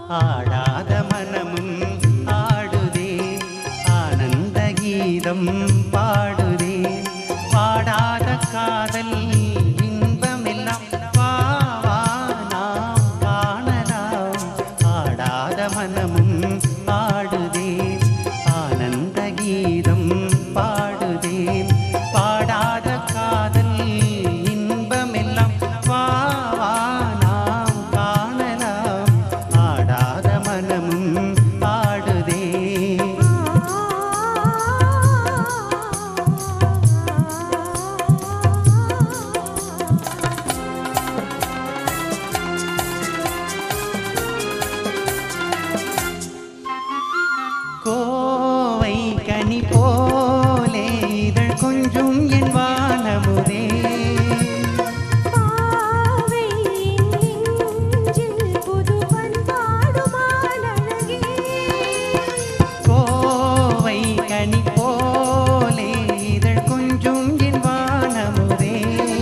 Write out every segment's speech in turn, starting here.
ஆடாத மனமும் ஆடுதே ஆனந்த கீதம் பாடுதே பாடாத காதல் இன்பமெல்லாம் வா வா நாம் காணலாம் ஆடாத மனமும் ஆடுதே ஆனந்த கீதம் பாடுதே பாடாத காதல் இன்பமெல்லாம் வா வா நாம் காணலாம் ஆடாத மனமும் ஆடுதே கோவை கனி போலே இதழ் கொஞ்சம் என் வானமுதே பாவை நெஞ்சில் புது பண்பாடும் ஆளழகே கோவை கனி போலே இதழ் கொஞ்சம் என் வானமுதே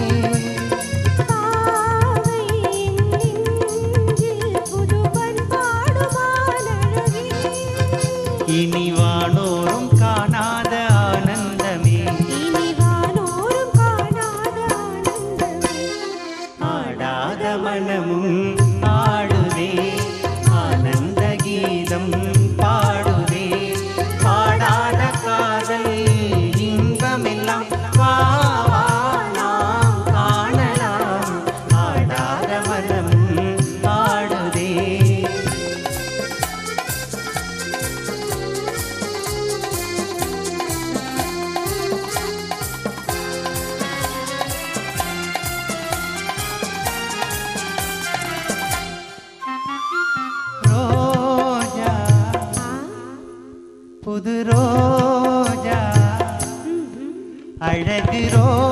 பாவை நெஞ்சில் புது பண்பாடும் ஆளழகே இனி வானோரும் காணாத ஆனந்தமே இனி வானோரும் காணாத ஆனந்தமே ஆடாத மனமும் ஆடுதே ஆனந்த கீதம் பாடுதே பாடாத காதல் இன்பமெல்லாம் வா வா நாம் காணலாம் ஆடாத மனமும் ஆடுதே ரோஜா புது ரோஜா அழகு ரோஜா